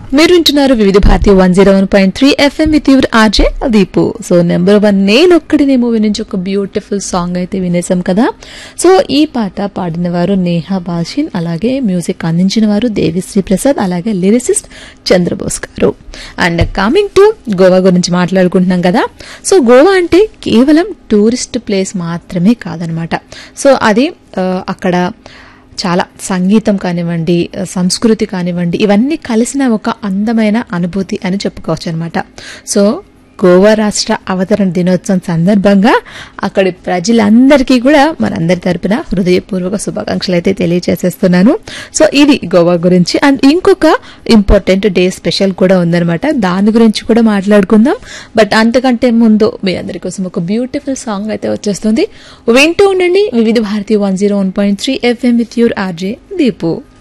మీరు వింటున్నారు Vividh Bharati one zero one point three FM with your RJ Deepu so number one నేను ఒక్కడినే మూవీ నుంచి ఒక బ్యూటిఫుల్ సాంగ్ అయితే వినేసాం కదా సో ఈ పాట పాడిన వారు నేహా బాషిన్ అలాగే మ్యూజిక్ అందించిన వారు దేవిశ్రీ ప్రసాద్ అలాగే లిరిసిస్ట్ చంద్రబోస్ గారు అండ్ కమింగ్ టు గోవా గురించి మాట్లాడుకుంటున్నాం కదా సో గోవా అంటే కేవలం టూరిస్ట్ ప్లేస్ మాత్రమే కాదనమాట సో అది ఆ, అక్కడ చాలా సంగీతం కానివ్వండి సంస్కృతి కానివ్వండి ఇవన్నీ కలిసిన ఒక అందమైన అనుభూతి అని చెప్పుకోవచ్చు అనమాట సో గోవా రాష్ట్ర అవతరణ దినోత్సవం సందర్భంగా అక్కడి ప్రజలందరికీ కూడా మనందరి తరపున హృదయపూర్వక శుభాకాంక్షలు అయితే తెలియజేసేస్తున్నాను సో ఇది గోవా గురించి అండ్ ఇంకొక ఇంపార్టెంట్ డే స్పెషల్ కూడా ఉందన్నమాట దాని గురించి కూడా మాట్లాడుకుందాం బట్ అంతకంటే ముందు మీ అందరి కోసం ఒక బ్యూటిఫుల్ సాంగ్ అయితే వచ్చేస్తుంది వింటూ ఉండండి Vividh Bharati one zero one point three FM with your RJ Deepu